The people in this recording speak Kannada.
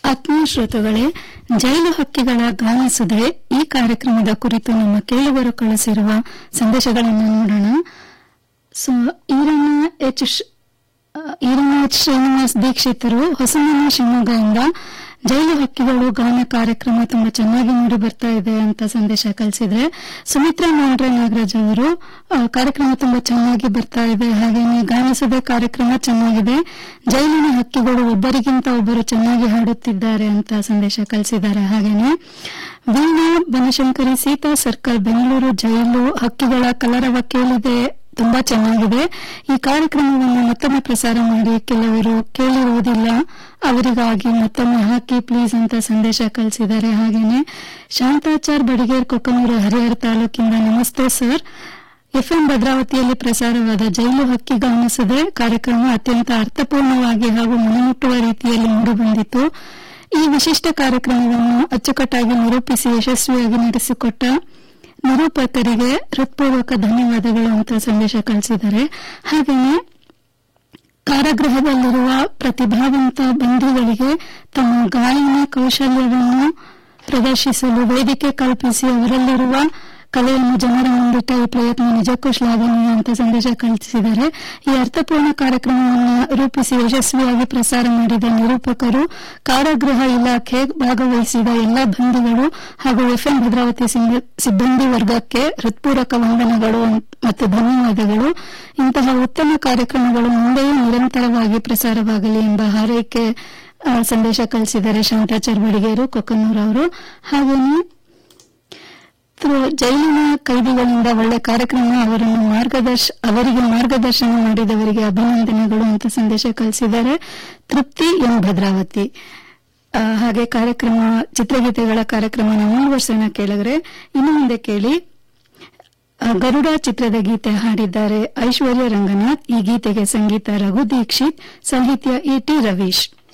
ಆತ್ಮೀಯ ಶ್ರೋತೃಗಳೇ ಜೈಲು ಹಕ್ಕಿಗಳ ಗಾನಿಸುದೆ ಈ ಕಾರ್ಯಕ್ರಮದ ಕುರಿತು ನಮ್ಮ ಕೇಳುಗರು ಕಳಿಸಿರುವ ಸಂದೇಶಗಳನ್ನು ನೋಡೋಣ ಸೊ ಈರಣ್ಣ ಎಚ್ ಶ್- ಆ, ಈರಣ್ಣ ಎಚ್ ಶ್ರೀನಿವಾಸ್ ದೀಕ್ಷಿತರು ಹೊಸಮನೆ ಶಿವಮೊಗ್ಗದಿಂದ ಜೈಲು ಹಕ್ಕಿಗಳು ಗಾನ ಕಾರ್ಯಕ್ರಮ ತುಂಬಾ ಚೆನ್ನಾಗಿ ಮೂಡಿ ಬರ್ತಾ ಇದೆ ಅಂತ ಸಂದೇಶ ಕಳಿಸಿದ್ರೆ ಸುಮಿತ್ರಾ ಮಾಂಡ್ರೆ ನಾಗರಾಜ್ ಅವರು ಆ, ಕಾರ್ಯಕ್ರಮ ತುಂಬಾ ಚೆನ್ನಾಗಿ ಬರ್ತಾ ಇದೆ ಹಾಗೇನೆ ಗಾನಿಸದೆ ಕಾರ್ಯಕ್ರಮ ಚೆನ್ನಾಗಿದೆ ಜೈಲಿನ ಹಕ್ಕಿಗಳು ಒಬ್ಬರಿಗಿಂತ ಒಬ್ಬರು ಚೆನ್ನಾಗಿ ಹಾಡುತ್ತಿದ್ದಾರೆ ಅಂತ ಸಂದೇಶ ಕಳಿಸಿದ್ದಾರೆ ಹಾಗೇನೆ ವೀಣಾ ಬನಶಂಕರಿ ಸೀತಾ ಸರ್ಕಲ್ ಬೆಂಗಳೂರು ಜೈಲು ಹಕ್ಕಿಗಳ ಕಲರವ ಕೇಳಿದೆ ತುಂಬಾ ಚೆನ್ನಾಗಿದೆ ಈ ಕಾರ್ಯಕ್ರಮವನ್ನು ಮತ್ತೊಮ್ಮೆ ಪ್ರಸಾರ ಮಾಡಿ ಕೆಲವರು ಕೇಳಿರುವುದಿಲ್ಲ ಅವರಿಗಾಗಿ ಮತ್ತೊಮ್ಮೆ ಹಾಕಿ ಪ್ಲೀಸ್ ಅಂತ ಸಂದೇಶ ಕಳಿಸಿದ್ದಾರೆ ಹಾಗೇನೆ ಶಾಂತಾಚಾರ್ ಬಡಿಗೇರ್ ಕೊಕ್ಕನೂರು ಹರಿಹರ ತಾಲೂಕಿಂದ ನಮಸ್ತೆ ಸರ್ ಎಫ್ಎಂ ಭದ್ರಾವತಿಯಲ್ಲಿ ಪ್ರಸಾರವಾದ ಜೈಲು ಹಕ್ಕಿ ಗಮನಿಸದೆ ಕಾರ್ಯಕ್ರಮ ಅತ್ಯಂತ ಅರ್ಥಪೂರ್ಣವಾಗಿ ಹಾಗೂ ಮನಮುಟ್ಟುವ ರೀತಿಯಲ್ಲಿ ಮೂಡಿಬಂದಿತು ಈ ವಿಶಿಷ್ಟ ಕಾರ್ಯಕ್ರಮವನ್ನು ಅಚ್ಚುಕಟ್ಟಾಗಿ ನಿರೂಪಿಸಿ ಯಶಸ್ವಿಯಾಗಿ ನಡೆಸಿಕೊಟ್ಟ ನಿರೂಪಕರಿಗೆ ಹೃತ್ಪೂರ್ವಕ ಧನ್ಯವಾದಗಳು ಅಂತ ಸಂದೇಶ ಕಳಿಸಿದ್ದಾರೆ ಹಾಗೆಯೇ ಕಾರಾಗೃಹದಲ್ಲಿರುವ ಪ್ರತಿಭಾವಂತ ಬಂಧಿಗಳಿಗೆ ತಮ್ಮ ಗಾಯನ ಕೌಶಲ್ಯವನ್ನು ಪ್ರದರ್ಶಿಸಲು ವೇದಿಕೆ ಕಲ್ಪಿಸಿ ಅವರಲ್ಲಿರುವ ಕಲೆಯನ್ನು ಜನರ ಮುಂದಿಟ್ಟ ಈ ಪ್ರಯತ್ನ ನಿಜಕ್ಕೂ ಶ್ಲಾಘನೀಯ ಅಂತ ಸಂದೇಶ ಕಳಿಸಿದ್ದಾರೆ ಈ ಅರ್ಥಪೂರ್ಣ ಕಾರ್ಯಕ್ರಮವನ್ನು ರೂಪಿಸಿ ಯಶಸ್ವಿಯಾಗಿ ಪ್ರಸಾರ ಮಾಡಿದ ನಿರೂಪಕರು ಕಾರಾಗೃಹ ಇಲಾಖೆ ಭಾಗವಹಿಸಿದ ಎಲ್ಲಾ ಬಂಧಿಗಳು ಹಾಗೂ ಎಫ್ಎಂ ಭದ್ರಾವತಿ ಸಿಂಬ- ಸಿಬ್ಬಂದಿ ವರ್ಗಕ್ಕೆ ಹೃತ್ಪೂರ್ವಕ ವಂದನೆಗಳು ಮತ್ತು ಧನ್ಯವಾದಗಳು ಇಂತಹ ಉತ್ತಮ ಕಾರ್ಯಕ್ರಮಗಳು ಮುಂದೆಯೂ ನಿರಂತರವಾಗಿ ಪ್ರಸಾರವಾಗಲಿ ಎಂಬ ಹಾರೈಕೆ ಆ, ಸಂದೇಶ ಕಳಿಸಿದ್ದಾರೆ ಶಾಂತಾಚಾರ್ ಬಡಿಗೇರು ಕೊಕ್ಕನೂರ್ ಅವರು ಹಾಗೇನೆ ಥ್ರೂ- ಜೈಲಿನ ಕೈದಿಗಳಿಂದ ಒಳ್ಳೆ ಕಾರ್ಯಕ್ರಮ ಅವರನ್ನು ಮಾರ್ಗದರ್ಶ ಅವರಿಗೆ ಮಾರ್ಗದರ್ಶನ ಮಾಡಿದವರಿಗೆ ಅಭಿನಂದನೆಗಳು ಅಂತ ಸಂದೇಶ ಕಳಿಸಿದ್ದಾರೆ ತೃಪ್ತಿ ಎಂ ಭದ್ರಾವತಿ ಆ, ಹಾಗೆ ಕಾರ್ಯಕ್ರಮ ಚಿತ್ರಗೀತೆಗಳ ಕಾರ್ಯಕ್ರಮನ ಮುಂದುವರ್ಸೋಣ ಕೇಳಿದ್ರೆ ಇನ್ನು ಮುಂದೆ ಕೇಳಿ ಆ, ಗರುಡ ಚಿತ್ರದ ಗೀತೆ ಹಾಡಿದ್ದಾರೆ ಐಶ್ವರ್ಯ ರಂಗನಾಥ್ ಈ ಗೀತೆಗೆ ಸಂಗೀತ ರಘು ದೀಕ್ಷಿತ್ ಸಾಹಿತ್ಯ ಇ ಟಿ ರವೀಶ್